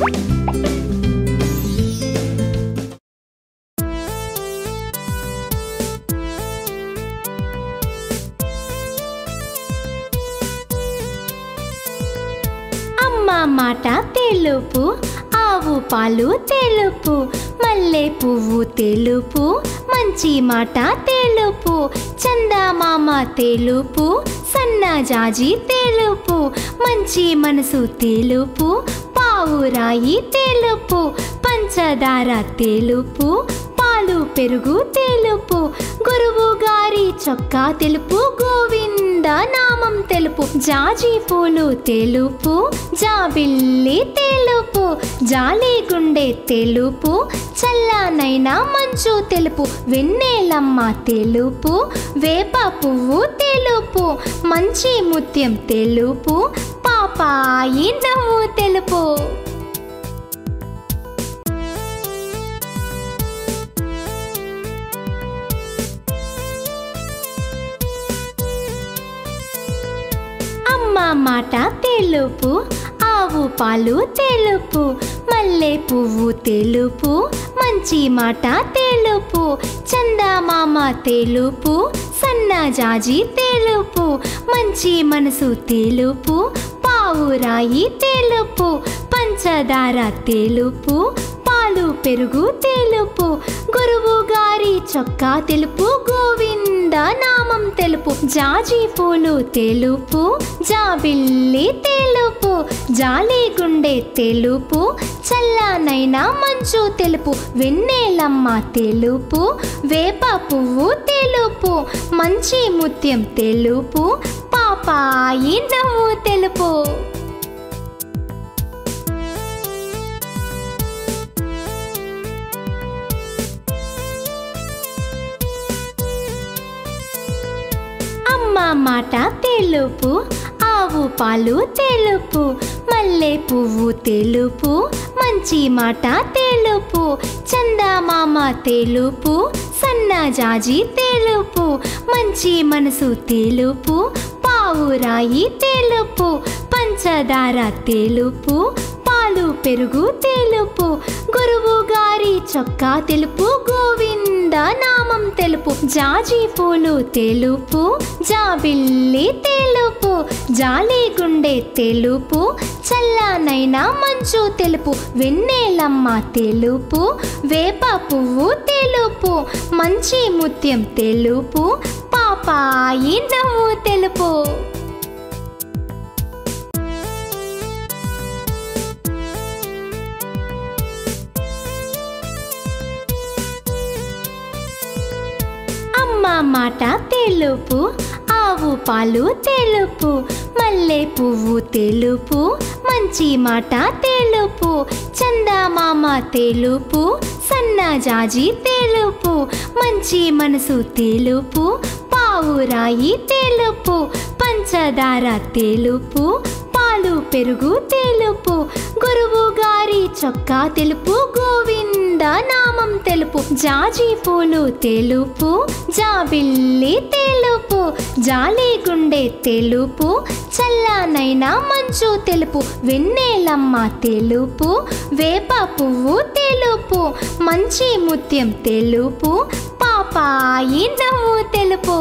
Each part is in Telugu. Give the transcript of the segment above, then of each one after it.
అమ్మ మాట తెలుపు ఆవు పాలు తెలుపు మల్లె పువ్వు తెలుపు మంచి మాట తెలుపు చందమామ తెలుపు సన్నజాజి తెలుపు మంచి మనసు తెలుపు పావురాయి తెలుపు పంచదార తెలుపు పాలు పెరుగు తెలుపు గురువు గారి చొక్కా తెలుపు గోవింద నామం తెలుపు జాజి పూలు తెలుపు జాబిల్లి తెలుపు జాలి గుండె తెలుపు చల్లనైనా మంచు తెలుపు వెన్నెలమ్మ తెలుపు వేప పువ్వు తెలుపు మంచి ముత్యం తెలుపు పాపాయి నవ్వు తెలుపు అమ్మ మాట తెలుపు ఆవు పాలు తెలుపు మల్లె పువ్వు తెలుపు మంచి మాట తెలుపు చందమామ తెలుపు సన్నజాజి తెలుపు మంచి మనసు తెలుపు పావురాయి తెలుపు పంచదార తెలుపు పాలు పెరుగు తెలుపు గురువు గారి చొక్కా తెలుపు గోవింద నామం తెలుపు జాజి పూలు తెలుపు జాబిల్లి తెలుపు జాలి గుండె తెలుపు చల్లనైనా మంచు తెలుపు వెన్నెలమ్మ తెలుపు వేప పువ్వు తెలుపు మంచి ముత్యం తెలుపు పాపాయి నవ్వు తెలుపు అమ్మ మాట తెలుపు ఆవు పాలు తెలుపు మల్లె పువ్వు తెలుపు మంచి మాట తెలుపు చందమామ తెలుపు సన్నజాజి తెలుపు మంచి మనసు తెలుపు పావురాయి తెలుపు పంచదార తెలుపు పాలు పెరుగు తెలుపు గురువు గారి చొక్కా తెలుపు గోవింద నామం తెలుపు జాజి పూలు తెలుపు జాబిల్లి తెలుపు జాలి గుండె తెలుపు చల్లనైనా మంచు తెలుపు వెన్నెలమ్మ తెలుపు వేప పువ్వు తెలుపు మంచి ముత్యం తెలుపు పాపాయి నవ్వు తెలుపు అమ్మ మాట తెలుపు ఆవు పాలు తెలుపు మల్లె పువ్వు తెలుపు మంచి మాట తెలుపు చందమామ తెలుపు సన్నజాజి తెలుపు మంచి మనసు తెలుపు పావురాయి తెలుపు పంచదార తెలుపు పాలు పెరుగు తెలుపు గురువు గారి చొక్కా తెలుపు గోవింద నామం తెలుపు జాజి పూలు తెలుపు జాబిల్లి తెలుపు జాలి గుండె తెలుపు చల్లనైనా మంచు తెలుపు వెన్నెలమ్మ తెలుపు వేప పువ్వు తెలుపు మంచి ముత్యం తెలుపు పాపాయి నవ్వు తెలుపు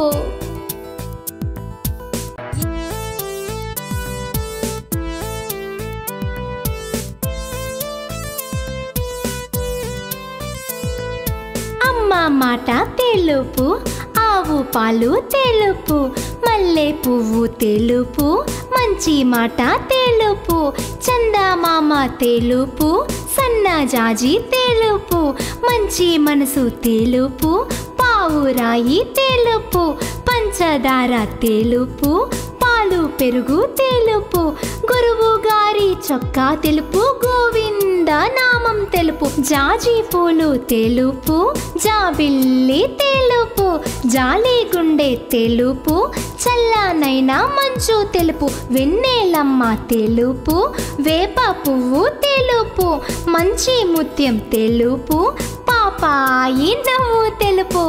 అమ్మ మాట తెలుపు ఆవు పాలు తెలుపు మల్లె పువ్వు తెలుపు మంచి మాట తెలుపు చందమామ తెలుపు సన్నజాజి తెలుపు మంచి మనసు తెలుపు పావురాయి తెలుపు పంచదార తెలుపు పాలు పెరుగు తెలుపు గురువు గారి చొక్కా తెలుపు గోవింద నామం తెలుపు జాజి పూలు తెలుపు జాబిల్లి తెలుపు జాలి గుండె తెలుపు చల్లనైనా మంచు తెలుపు వెన్నెలమ్మ తెలుపు వేప పువ్వు తెలుపు మంచి ముత్యం తెలుపు పాపాయి నవ్వు తెలుపు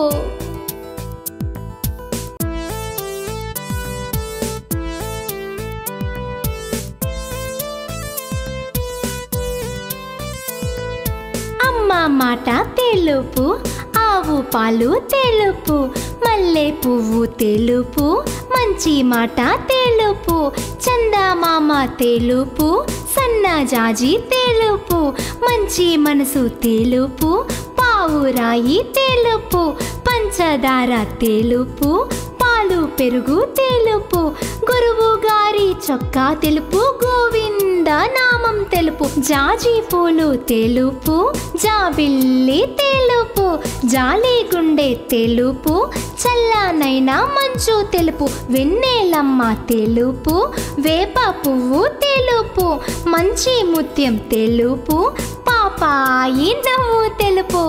మాట తెలుపు ఆవు పాలు తెలుపు మల్లె పువ్వు తెలుపు మంచి మాట తెలుపు చందమామ తెలుపు సన్నజాజి తెలుపు మంచి మనసు తెలుపు పావురాయి తెలుపు పంచదార తెలుపు పాలు పెరుగు తెలుపు గురువు గారి చొక్కా తెలుపు గోవింద నామం తెలుపు జాజి పూలు తెలుపు జాబిల్లి తెలుపు జాలి గుండె తెలుపు చల్లనైనా మంచు తెలుపు వెన్నెలమ్మ తెలుపు వేప పువ్వు తెలుపు మంచి ముత్యం తెలుపు పాపాయి నవ్వు తెలుపు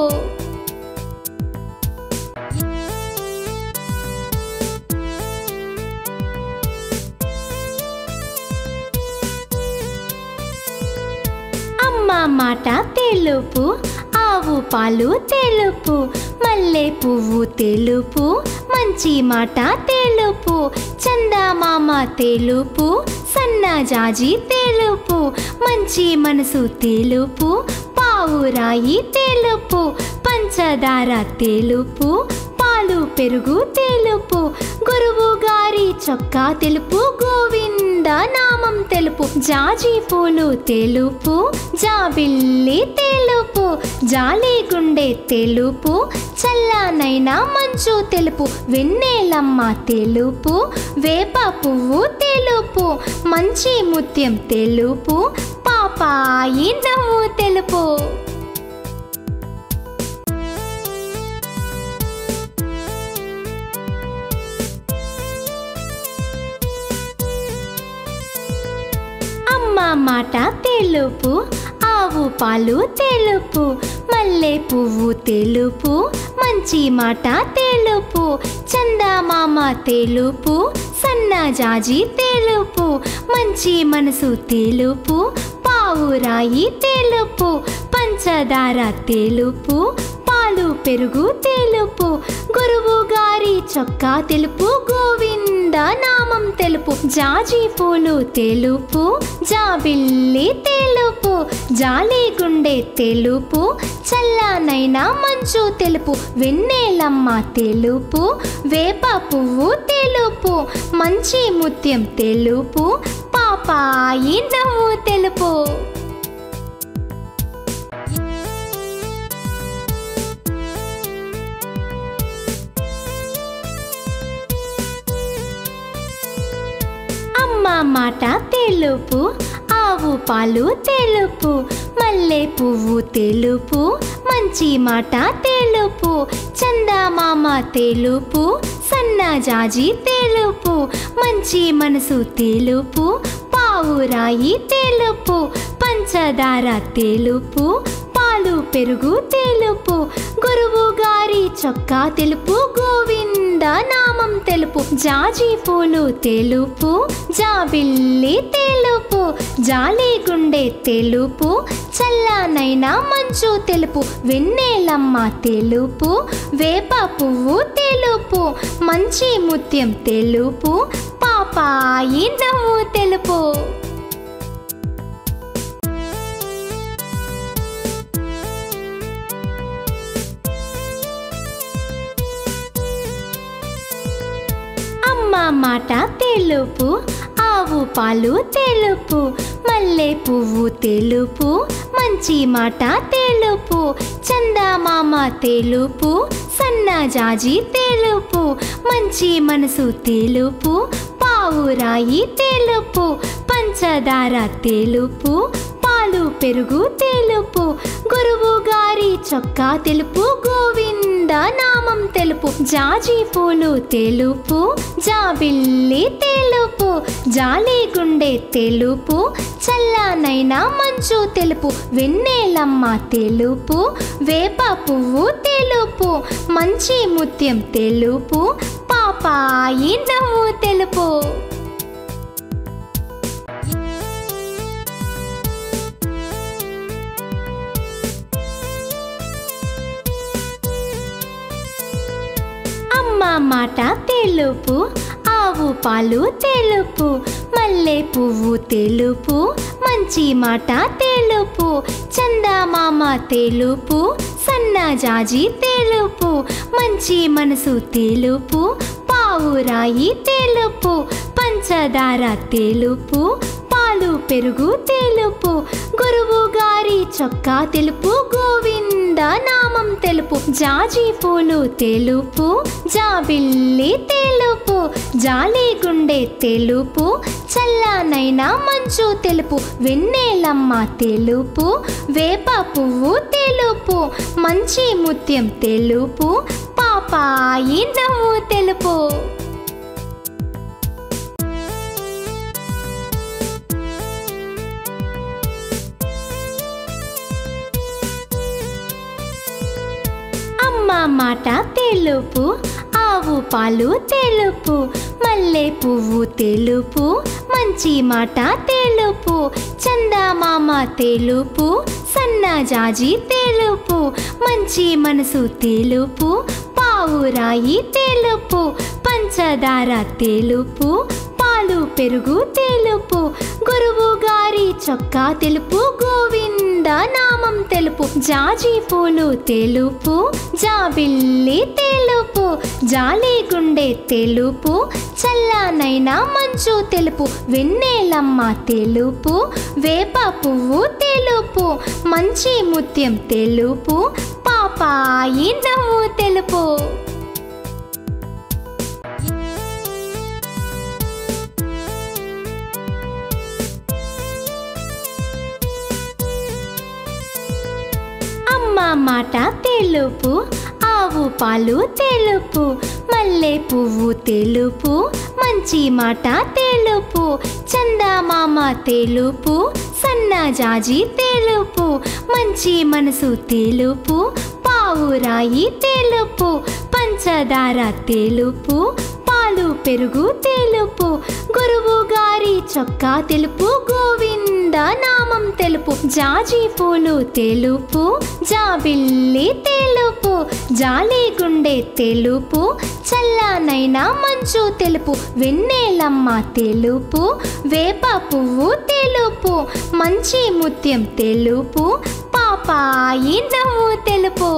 అమ్మ మాట తెలుపు ఆవు పాలు తెలుపు మల్లె పువ్వు తెలుపు మంచి మాట తెలుపు చందమామ తెలుపు సన్నజాజి తెలుపు మంచి మనసు తెలుపు పావురాయి తెలుపు పంచదార తెలుపు పాలు పెరుగు తెలుపు గురువు గారి చొక్కా తెలుపు గోవింద నామం తెలుపు జాజి పూలు తెలుపు జాబిల్లి తెలుపు జాలి గుండె తెలుపు చల్లనైనా మంచు తెలుపు వెన్నెలమ్మ తెలుపు వేప పువ్వు తెలుపు మంచి ముత్యం తెలుపు పాపాయి నవ్వు తెలుపు అమ్మ మాట తెలుపు ఆవు పాలు తెలుపు మల్లె పువ్వు తెలుపు మంచి మాట తెలుపు చందమామ తెలుపు సన్నజాజి తెలుపు మంచి మనసు తెలుపు పావురాయి తెలుపు పంచదార తెలుపు పాలు పెరుగు తెలుపు గురువు గారి చొక్కా తెలుపు గోవింద నామం తెలుపు జాజి పూలు తెలుపు జాబిల్లి తెలుపు జాలి గుండె తెలుపు చల్లనైనా మంచు తెలుపు వెన్నెలమ్మ తెలుపు వేప పువ్వు తెలుపు మంచి ముత్యం తెలుపు పాపాయి నవ్వు తెలుపు అమ్మ మాట తెలుపు ఆవు పాలు తెలుపు మల్లె పువ్వు తెలుపు మంచి మాట తెలుపు చందమామ తెలుపు సన్నజాజి తెలుపు మంచి మనసు తెలుపు పావురాయి తెలుపు పంచదార తెలుపు పాలు పెరుగు తెలుపు గురువు గారి చొక్కా తెలుపు గోవింద నామం తెలుపు జాజి పూలు తెలుపు జాబిల్లి తెలుపు జాలి గుండె తెలుపు చల్లనైనా మంచు తెలుపు వెన్నెలమ్మ తెలుపు వేప పువ్వు తెలుపు మంచి ముత్యం తెలుపు పాపాయి నవ్వు తెలుపు అమ్మ మాట తెలుపు ఆవు పాలు తెలుపు మల్లె పువ్వు తెలుపు మంచి మాట తెలుపు చందమామ తెలుపు సన్నజాజి తెలుపు మంచి మనసు తెలుపు పావురాయి తెలుపు పంచదార తెలుపు పాలు పెరుగు తెలుపు గురువు గారి చొక్కా తెలుపు గోవింద నామం తెలుపు జాజి పూలు తెలుపు జాబిల్లి తెలుపు జాలి గుండె తెలుపు చల్లనైనా మంచు తెలుపు వెన్నెలమ్మ తెలుపు వేప పువ్వు తెలుపు మంచి ముత్యం తెలుపు పాపాయి నవ్వు తెలుపు అమ్మ మాట తెలుపు ఆవు పాలు తెలుపు మల్లె పువ్వు తెలుపు మంచి మాట తెలుపు చందమామ తెలుపు సన్నజాజి తెలుపు మంచి మనసు తెలుపు పావురాయి తెలుపు పంచదార తెలుపు పాలు పెరుగు తెలుపు గురువు గారి చొక్కా తెలుపు గోవింద నామం తెలుపు జాజి పూలు తెలుపు జాబిల్లి తెలుపు జాలి గుండె తెలుపు చల్లనైన మంచు తెలుపు వెన్నెలమ్మ తెలుపు వేప పువ్వు తెలుపు మంచి ముత్యం తెలుపు పాపాయి నవ్వు తెలుపు అమ్మ మాట తెలుపు ఆవు పాలు తెలుపు మల్లె పువ్వు తెలుపు మంచి మాట తెలుపు చందమామ తెలుపు సన్నజాజి తెలుపు మంచి మనసు తెలుపు పావురాయి తెలుపు పంచదార తెలుపు పాలు పెరుగు తెలుపు గురువు గారి చొక్కా తెలుపు గోవింద నామం తెలుపు జాజి పూలు తెలుపు జాబిల్లి తెలుపు జాలి గుండె తెలుపు చల్లనైన మంచు తెలుపు వెన్నెలమ్మ తెలుపు వేప పువ్వు తెలుపు మంచి ముత్యం తెలుపు పాపాయి నవ్వు తెలుపు అమ్మ మాట తెలుపు ఆవు పాలు తెలుపు మల్లె పువ్వు తెలుపు మంచి మాట తెలుపు చందమామ తెలుపు సన్నజాజి తెలుపు మంచి మనసు తెలుపు పావురాయి తెలుపు పంచదార తెలుపు పాలు పెరుగు తెలుపు గురువు గారి చొక్కా తెలుపు గోవింద నామం తెలుపు జాజి పూలు తెలుపు జాబిల్లి తెలుపు జాలి గుండె తెలుపు చల్లనైన మంచు తెలుపు వెన్నెలమ్మ తెలుపు వేప పువ్వు తెలుపు మంచి ముత్యం తెలుపు పాపాయి నవ్వు తెలుపు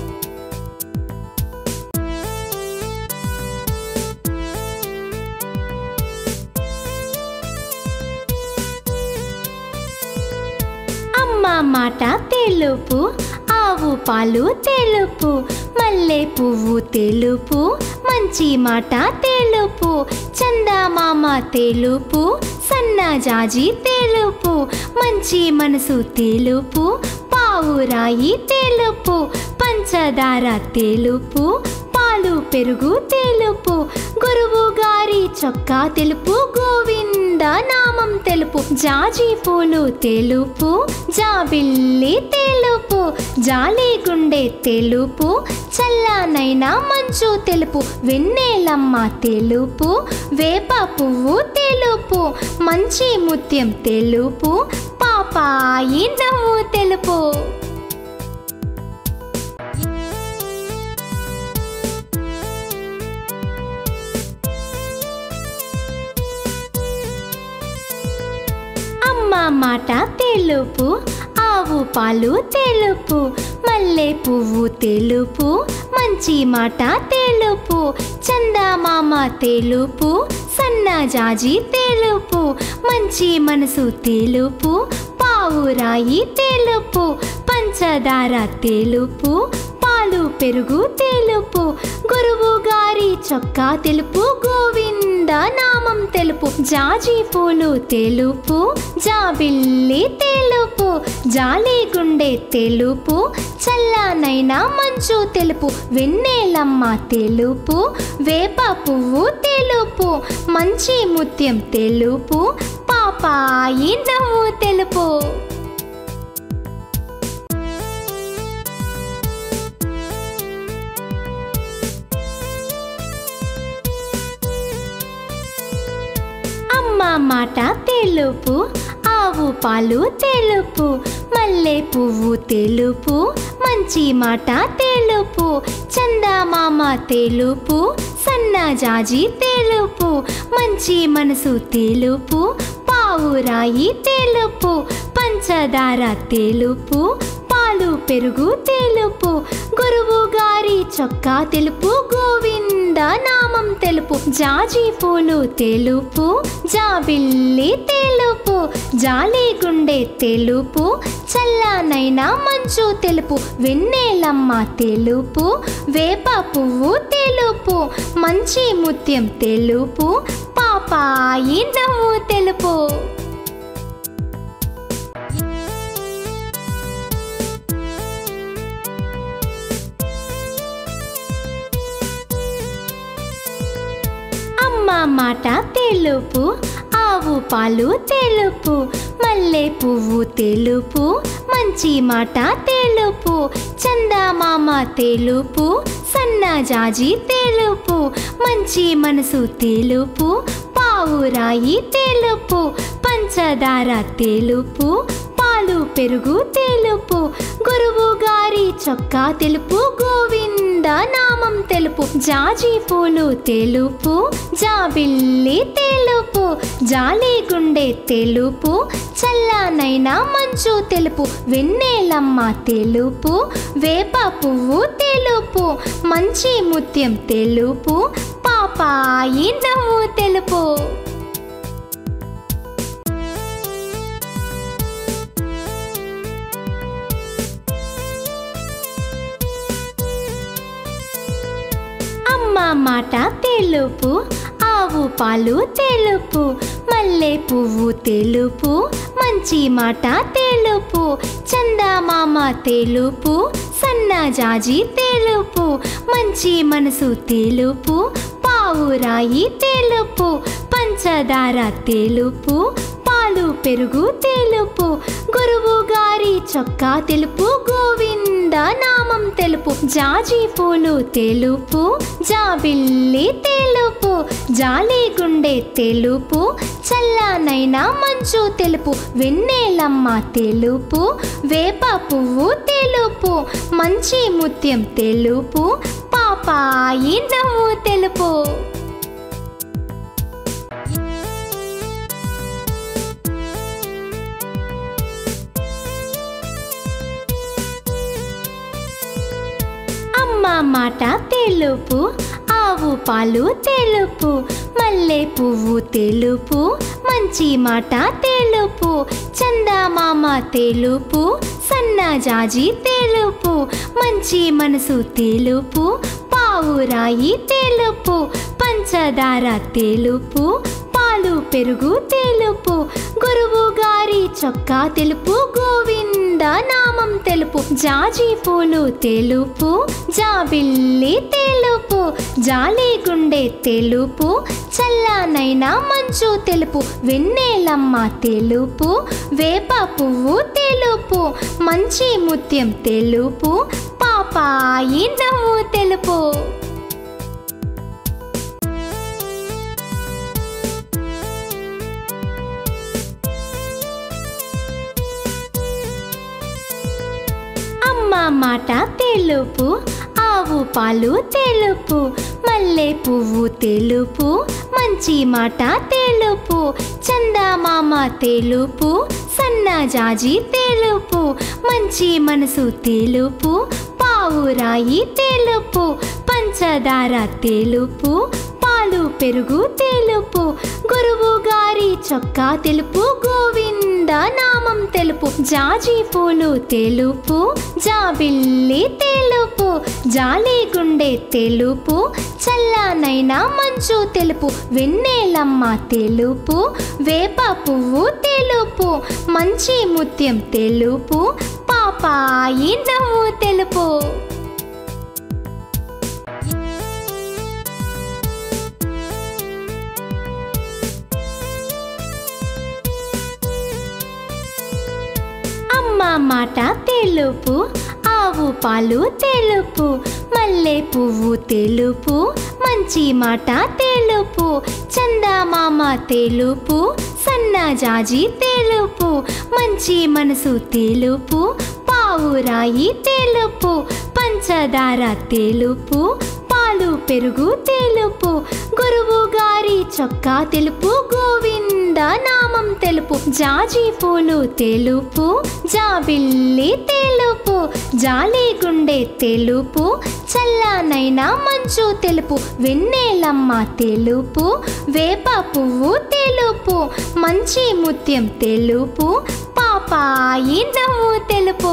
అమ్మ మాట తెలుపు ఆవు పాలు తెలుపు మల్లె పువ్వు తెలుపు మంచి మాట తెలుపు చందమామ తెలుపు సన్నజాజి తెలుపు మంచి మనసు తెలుపు పావురాయి తెలుపు పంచదార తెలుపు పాలు పెరుగు తెలుపు గురువు గారి చొక్కా తెలుపు గోవింద నామం తెలుపు జాజి పూలు తెలుపు జాబిల్లి తెలుపు జాలి గుండె తెలుపు చల్లనైన మంచు తెలుపు వెన్నెలమ్మ తెలుపు వేప పువ్వు తెలుపు మంచి ముత్యం తెలుపు పాపాయి నవ్వు తెలుపు అమ్మ మాట తెలుపు ఆవు పాలు తెలుపు మల్లె పువ్వు తెలుపు మంచి మాట తెలుపు చందమామ తెలుపు సన్నజాజి తెలుపు మంచి మనసు తెలుపు పావురాయి తెలుపు పంచదార తెలుపు పాలు పెరుగు తెలుపు గురువు గారి చొక్కా తెలుపు గోవింద నామం తెలుపు జాజి పూలు తెలుపు జాబిల్లి తెలుపు జాలి గుండె తెలుపు చల్లనైన మంచు తెలుపు వెన్నెలమ్మ తెలుపు వేప పువ్వు తెలుపు మంచి ముత్యం తెలుపు పాపాయి నవ్వు తెలుపు అమ్మ మాట తెలుపు ఆవు పాలు తెలుపు మల్లె పువ్వు తెలుపు మంచి మాట తెలుపు చందమామ తెలుపు సన్నజాజి తెలుపు మంచి మనసు తెలుపు పావురాయి తెలుపు పంచదార తెలుపు పాలు పెరుగు తెలుపు గురువు గారి చొక్కా తెలుపు గోవింద నామం తెలుపు జాజి పూలు తెలుపు జాబిల్లి తెలుపు జాలి గుండె తెలుపు చల్లనైన మంచు తెలుపు వెన్నెలమ్మ తెలుపు వేప పువ్వు తెలుపు మంచి ముత్యం తెలుపు పాపాయి నవ్వు తెలుపు అమ్మ మాట తెలుపు ఆవు పాలు తెలుపు మల్లె పువ్వు తెలుపు మంచి మాట తెలుపు చందమామ తెలుపు సన్నజాజి తెలుపు మంచి మనసు తెలుపు పావురాయి తెలుపు పంచదార తెలుపు పాలు పెరుగు తెలుపు గురువు గారి చొక్కా తెలుపు గోవింద నామం తెలుపు జాజి పూలు తెలుపు జాబిల్లి తెలుపు జాలి గుండె తెలుపు చల్లనైన మంచు తెలుపు వెన్నెలమ్మ తెలుపు వేప పువ్వు తెలుపు మంచి ముత్యం తెలుపు పాపాయి నవ్వు తెలుపు అమ్మ మాట తెలుపు ఆవు పాలు తెలుపు మల్లె పువ్వు తెలుపు మంచి మాట తెలుపు చందమామ తెలుపు సన్నజాజి తెలుపు మంచి మనసు తెలుపు పావురాయి తెలుపు పంచదార తెలుపు పాలు పెరుగు తెలుపు గురువు గారి చొక్కా తెలుపు గోవింద నామం తెలుపు జాజి పూలు తెలుపు జాబిల్లి తెలుపు జాలి గుండె తెలుపు చల్లనైన మంచు తెలుపు వెన్నెలమ్మ తెలుపు వేప పువ్వు తెలుపు మంచి ముత్యం తెలుపు పాపాయి నవ్వు తెలుపు అమ్మ మాట తెలుపు ఆవు పాలు తెలుపు మల్లె పువ్వు తెలుపు మంచి మాట తెలుపు చందమామ తెలుపు సన్నజాజి తెలుపు మంచి మనసు తెలుపు పావురాయి తెలుపు పంచదార తెలుపు పాలు పెరుగు తెలుపు గురువు గారి చొక్కా తెలుపు గోవింద నామం తెలుపు జాజి పూలు తెలుపు జాబిల్లి తెలుపు జాలి గుండె తెలుపు చల్లనైన మంచు తెలుపు వెన్నెలమ్మ తెలుపు వేప పువ్వు తెలుపు మంచి ముత్యం తెలుపు పాపాయి నవ్వు తెలుపు అమ్మ మాట తెలుపు ఆవు పాలు తెలుపు మల్లె పువ్వు తెలుపు మంచి మాట తెలుపు చందమామ తెలుపు సన్నజాజి తెలుపు మంచి మనసు తెలుపు పావురాయి తెలుపు పంచదార తెలుపు పాలు పెరుగు తెలుపు గురువు గారి చొక్కా తెలుపు గోవింద నామం తెలుపు జాజి పూలు తెలుపు జాబిల్లి తెలుపు జాలి గుండె తెలుపు చల్లనైన మంచు తెలుపు వెన్నెలమ్మ తెలుపు వేప పువ్వు తెలుపు మంచి ముత్యం తెలుపు పాపాయి నవ్వు తెలుపు అమ్మ మాట తెలుపు ఆవు పాలు తెలుపు మల్లె పువ్వు తెలుపు మంచి మాట తెలుపు చందమామ తెలుపు సన్నజాజి తెలుపు మంచి మనసు తెలుపు పావురాయి తెలుపు పంచదార తెలుపు పాలు పెరుగు తెలుపు గురువు గారి చొక్కా తెలుపు గోవింద నామం తెలుపు జాజి పూలు తెలుపు జాబిల్లి తెలుపు జాలి గుండె తెలుపు చల్లనైనా మంచు తెలుపు వెన్నెలమ్మ తెలుపు వేప పువ్వు తెలుపు మంచి ముత్యం తెలుపు పాపాయి నవ్వు తెలుపు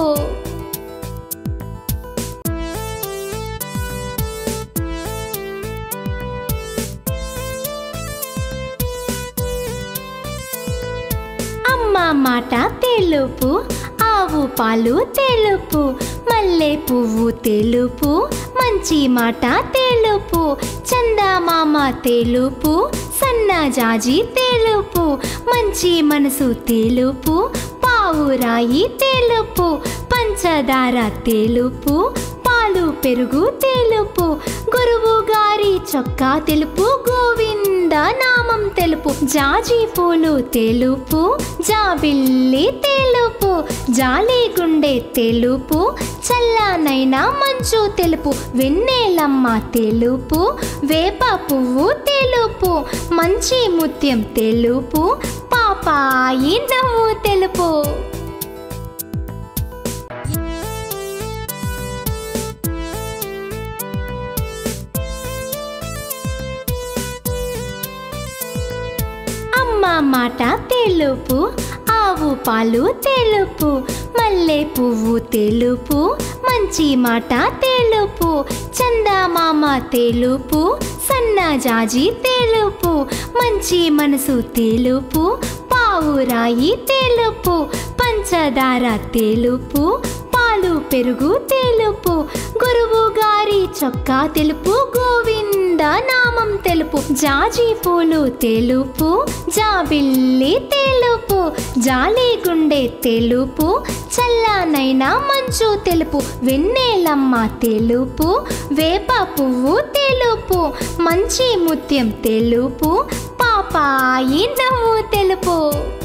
అమ్మ మాట తెలుపు ఆవు పాలు తెలుపు మల్లె పువ్వు తెలుపు మంచి మాట తెలుపు చందమామ తెలుపు సన్నజాజి తెలుపు మంచి మనసు తెలుపు పావురాయి తెలుపు పంచదార తెలుపు పాలు పెరుగు తెలుపు గురువు గారి చొక్కా తెలుపు గోవింద నామం తెలుపు జాజి పూలు తెలుపు జాబిల్లి తెలుపు జాలి గుండె తెలుపు చల్లనైనా మంచు తెలుపు వెన్నెలమ్మ తెలుపు వేప పువ్వు తెలుపు మంచి ముత్యం తెలుపు పాపాయి నవ్వు తెలుపు అమ్మ మాట తెలుపు ఆవు పాలు తెలుపు మల్లె పువ్వు తెలుపు మంచి మాట తెలుపు చందమామ తెలుపు సన్నజాజి తెలుపు మంచి మనసు తెలుపు పావురాయి తెలుపు పంచదార తెలుపు పాలు పెరుగు తెలుపు గురువు గారి చొక్కా తెలుపు గోవింద నామం తెలుపు జాజి పూలు తెలుపు జాబిల్లి తెలుపు జాలి గుండె తెలుపు చల్లనైనా మంచు తెలుపు వెన్నెలమ్మ తెలుపు వేప పువ్వు తెలుపు మంచి ముత్యం తెలుపు పాపాయి నవ్వు తెలుపు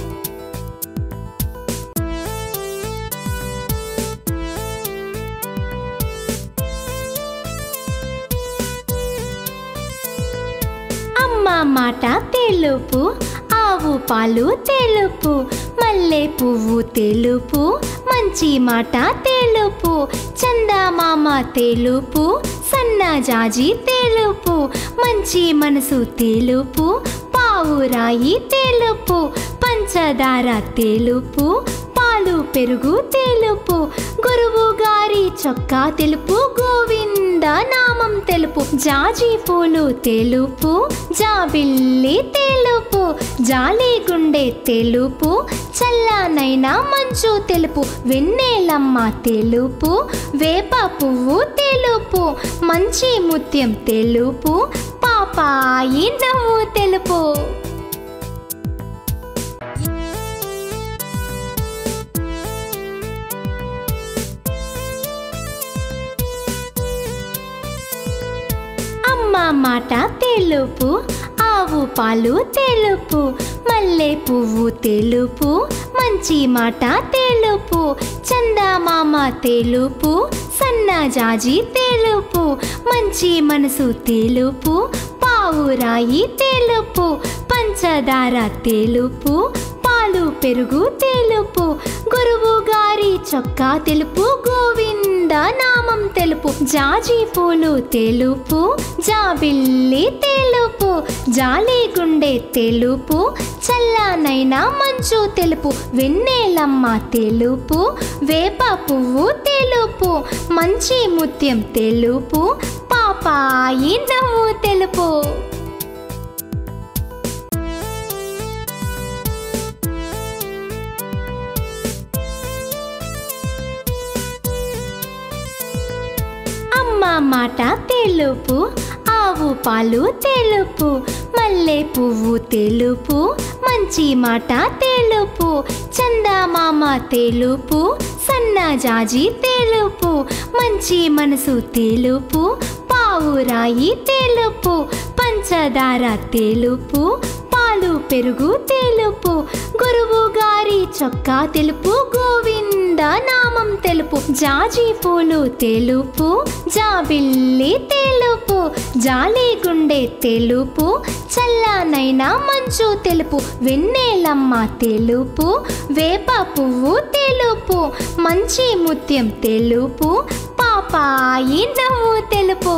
అమ్మ మాట తెలుపు ఆవు పాలు తెలుపు మల్లె పువ్వు తెలుపు మంచి మాట తెలుపు చందమామ తెలుపు సన్నజాజి తెలుపు మంచి మనసు తెలుపు పావురాయి తెలుపు పంచదార తెలుపు పాలు పెరుగు తెలుపు గురువు గారి చొక్కా తెలుపు గోవింద నామం తెలుపు జాజి పూలు తెలుపు జాబిల్లి తెలుపు జాలి గుండె తెలుపు చల్లనైనా మంచు తెలుపు వెన్నెలమ్మ తెలుపు వేప పువ్వు తెలుపు మంచి ముత్యం తెలుపు పాపాయి నవ్వు తెలుపు అమ్మ మాట తెలుపు ఆవు పాలు తెలుపు మల్లె పువ్వు తెలుపు మంచి మాట తెలుపు చందమామ తెలుపు సన్నజాజి తెలుపు మంచి మనసు తెలుపు పావురాయి తెలుపు పంచదార తెలుపు పాలు పెరుగు తెలుపు గురువు గారి చొక్కా తెలుపు గోవింద నామం తెలుపు జాజి పూలు తెలుపు జాబిల్లి తెలుపు జాలి గుండె తెలుపు చల్లనైనా మంచు తెలుపు వెన్నెలమ్మ తెలుపు వేప పువ్వు తెలుపు మంచి ముత్యం తెలుపు పాపాయి నవ్వు తెలుపు అమ్మ మాట తెలుపు ఆవు పాలు తెలుపు మల్లె పువ్వు తెలుపు మంచి మాట తెలుపు చందమామ తెలుపు సన్నజాజి తెలుపు మంచి మనసు తెలుపు పావురాయి తెలుపు పంచదార తెలుపు పాలు పెరుగు తెలుపు గురువు గారి చొక్కా తెలుపు గోవింద నామం తెలుపు జాజి పూలు తెలుపు జాబిల్లి తెలుపు జాలి గుండె తెలుపు చల్లనైనా మంచు తెలుపు వెన్నెలమ్మ తెలుపు వేప పువ్వు తెలుపు మంచి ముత్యం తెలుపు పాపాయి నవ్వు తెలుపు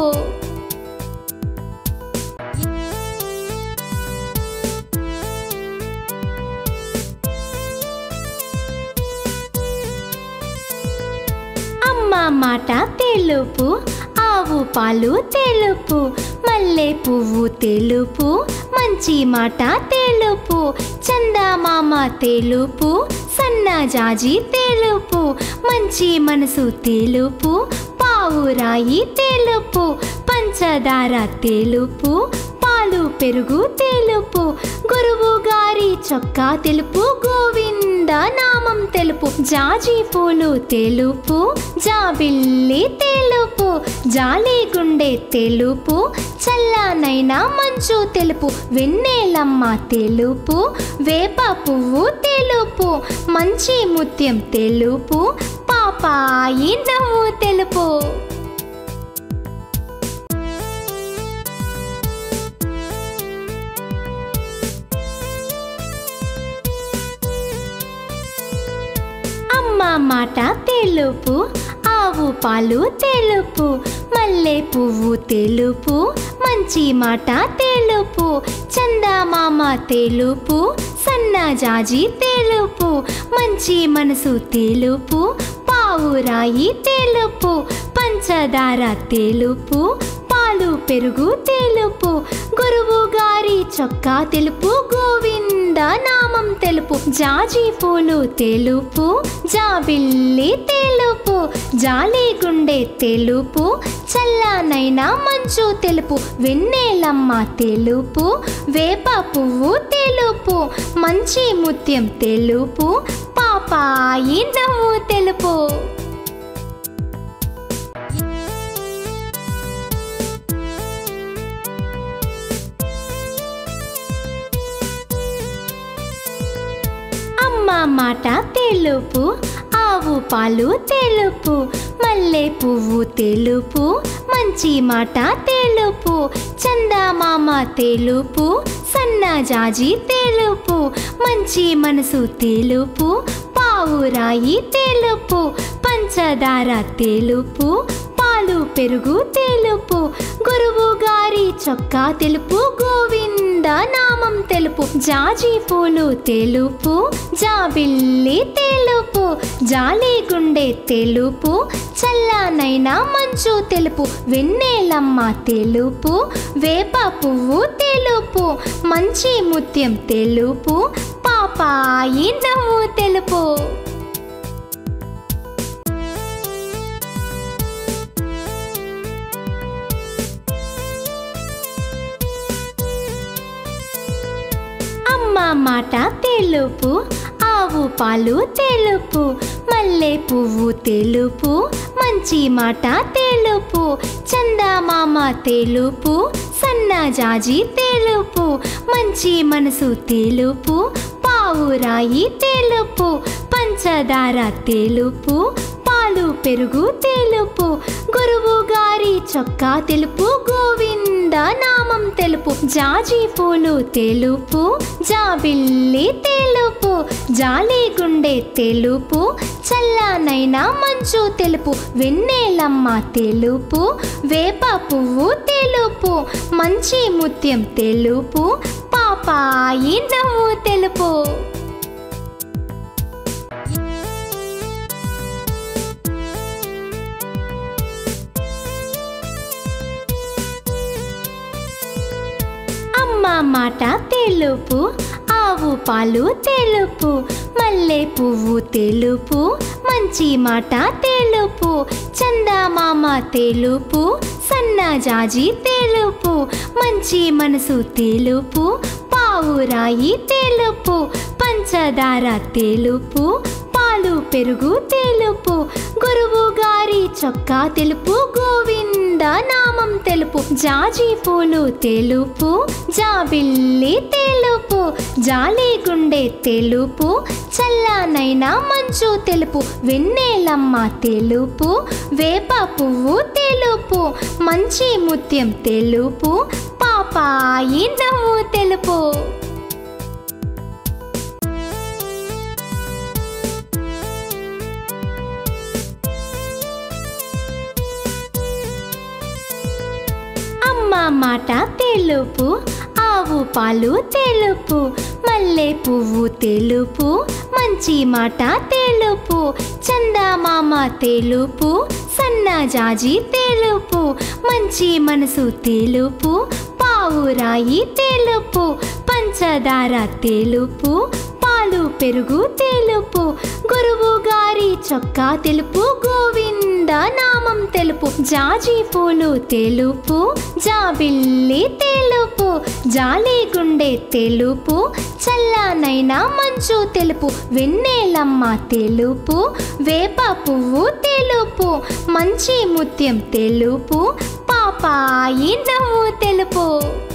అమ్మ మాట తెలుపు ఆవు పాలు తెలుపు మల్లె పువ్వు తెలుపు మంచి మాట తెలుపు చందమామ తెలుపు సన్నజాజి తెలుపు మంచి మనసు తెలుపు పావురాయి తెలుపు పంచదార తెలుపు పాలు పెరుగు తెలుపు గురువు గారి చొక్కా తెలుపు గోవింద నామం తెలుపు జాజి పూలు తెలుపు జాబిల్లి తెలుపు జాలి గుండె తెలుపు చల్లనైనా మంచు తెలుపు వెన్నెలమ్మ తెలుపు వేప పువ్వు తెలుపు మంచి ముత్యం తెలుపు పాపాయి నవ్వు తెలుపు అమ్మ మాట తెలుపు ఆవు పాలు తెలుపు మల్లె పువ్వు తెలుపు మంచి మాట తెలుపు చందమామ తెలుపు సన్నజాజి తెలుపు మంచి మనసు తెలుపు పావురాయి తెలుపు పంచదార తెలుపు పాలు పెరుగు తెలుపు గురువు గారి చొక్కా తెలుపు గోవింద నామం తెలుపు జాజి పూలు తెలుపు జాబిల్లి తెలుపు జాలి గుండె తెలుపు చల్లనైనా మంచు తెలుపు వెన్నెలమ్మ తెలుపు వేప పువ్వు తెలుపు మంచి ముత్యం తెలుపు పాపాయి నవ్వు తెలుపు అమ్మ మాట తెలుపు ఆవు పాలు తెలుపు మల్లె పువ్వు తెలుపు మంచి మాట తెలుపు చందమామ తెలుపు సన్నజాజి తెలుపు మంచి మనసు తెలుపు పావురాయి తెలుపు పంచదార తెలుపు పాలు పెరుగు తెలుపు గురువు గారి చొక్కా తెలుపు గోవింద నామం తెలుపు జాజి పూలు తెలుపు జాబిల్లి తెలుపు జాలి గుండె తెలుపు చల్లనైనా మంచు తెలుపు వెన్నెలమ్మ తెలుపు వేప పువ్వు తెలుపు మంచి ముత్యం తెలుపు పాపాయి నవ్వు తెలుపు అమ్మ మాట తెలుపు ఆవు పాలు తెలుపు మల్లె పువ్వు తెలుపు మంచి మాట తెలుపు చందమామ తెలుపు సన్నజాజి తెలుపు మంచి మనసు తెలుపు పావురాయి తెలుపు పంచదార తెలుపు పాలు పెరుగు తెలుపు గురువు గారి చొక్కా తెలుపు గోవింద నామం తెలుపు జాజి పూలు తెలుపు జాబిల్లి తెలుపు జాలి గుండె తెలుపు చల్లనైనా మంచు తెలుపు వెన్నెలమ్మ తెలుపు వేప పువ్వు తెలుపు మంచి ముత్యం తెలుపు పాపాయి నవ్వు తెలుపు అమ్మ మాట తెలుపు ఆవు పాలు తెలుపు మల్లె పువ్వు తెలుపు మంచి మాట తెలుపు చందమామ తెలుపు సన్నజాజి తెలుపు మంచి మనసు తెలుపు పావురాయి తెలుపు పంచదార తెలుపు పాలు పెరుగు తెలుపు గురువు గారి చొక్కా తెలుపు గోవింద నామం తెలుపు జాజి పూలు తెలుపు జాబిల్లి తెలుపు జాలి గుండె తెలుపు చల్లనైనా మంచు తెలుపు వెన్నెలమ్మ తెలుపు వేప పువ్వు తెలుపు మంచి ముత్యం తెలుపు పాపాయి నవ్వు తెలుపు అమ్మ మాట తెలుపు ఆవు పాలు తెలుపు మల్లె పువ్వు తెలుపు మంచి మాట తెలుపు చందమామ తెలుపు సన్నజాజి తెలుపు మంచి మనసు తెలుపు పావురాయి తెలుపు పంచదార తెలుపు పాలు పెరుగు తెలుపు గురువు గారి చొక్కా తెలుపు గోవింద నామం తెలుపు జాజి పూలు తెలుపు జాబిల్లి తెలుపు జాలి గుండె తెలుపు చల్లనైనా మంచు తెలుపు వెన్నెలమ్మ తెలుపు వేప పువ్వు తెలుపు మంచి ముత్యం తెలుపు పాపాయి నవ్వు తెలుపు